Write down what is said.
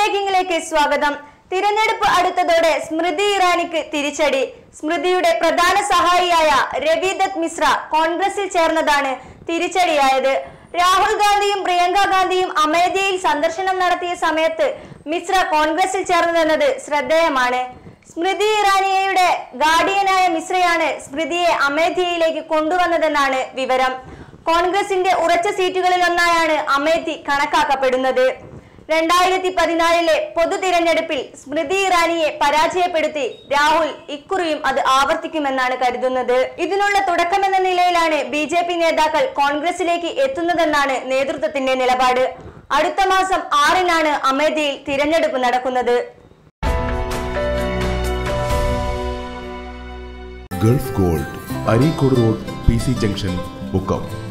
ബ്രേക്കിംഗിലേക്ക് സ്വാഗതം തിരഞ്ഞെടുപ്പ് അടുത്തതോടെ സ്മൃതി ഇറാനിക്ക് തിരിച്ചടി സ്മൃതിയുടെ പ്രധാന സഹായിയായ രവിദത്ത് മിശ്ര കോൺഗ്രസിൽ ചേർന്നതാണ് തിരിച്ചടിയായത് രാഹുൽ ഗാന്ധിയും പ്രിയങ്ക ഗാന്ധിയും അമേഠിയിൽ സന്ദർശനം നടത്തിയ സമയത്ത് മിശ്ര കോൺഗ്രസിൽ ചേർന്നതെന്നത് ശ്രദ്ധേയമാണ് സ്മൃതി ഇറാനിയയുടെ ഗാർഡിയനായ മിശ്രയാണ് സ്മൃതിയെ അമേഠിയിലേക്ക് കൊണ്ടുവന്നതെന്നാണ് വിവരം കോൺഗ്രസിന്റെ ഉറച്ച സീറ്റുകളിൽ ഒന്നായാണ് അമേഠി കണക്കാക്കപ്പെടുന്നത് രണ്ടായിരത്തി പതിനാലിലെ പൊതു തിരഞ്ഞെടുപ്പിൽ സ്മൃതി ഇറാനിയെ പരാജയപ്പെടുത്തി രാഹുൽ ഇക്കുറിയും അത് ആവർത്തിക്കുമെന്നാണ് കരുതുന്നത് ഇതിനുള്ള തുടക്കമെന്ന നിലയിലാണ് ബി ജെ പി നേതാക്കൾ കോൺഗ്രസിലേക്ക് എത്തുന്നതെന്നാണ് നേതൃത്വത്തിന്റെ നിലപാട് അടുത്ത മാസം ആറിനാണ് അമേഠിയിൽ തിരഞ്ഞെടുപ്പ് നടക്കുന്നത് gulf gold Areekode road P C junction Mukkam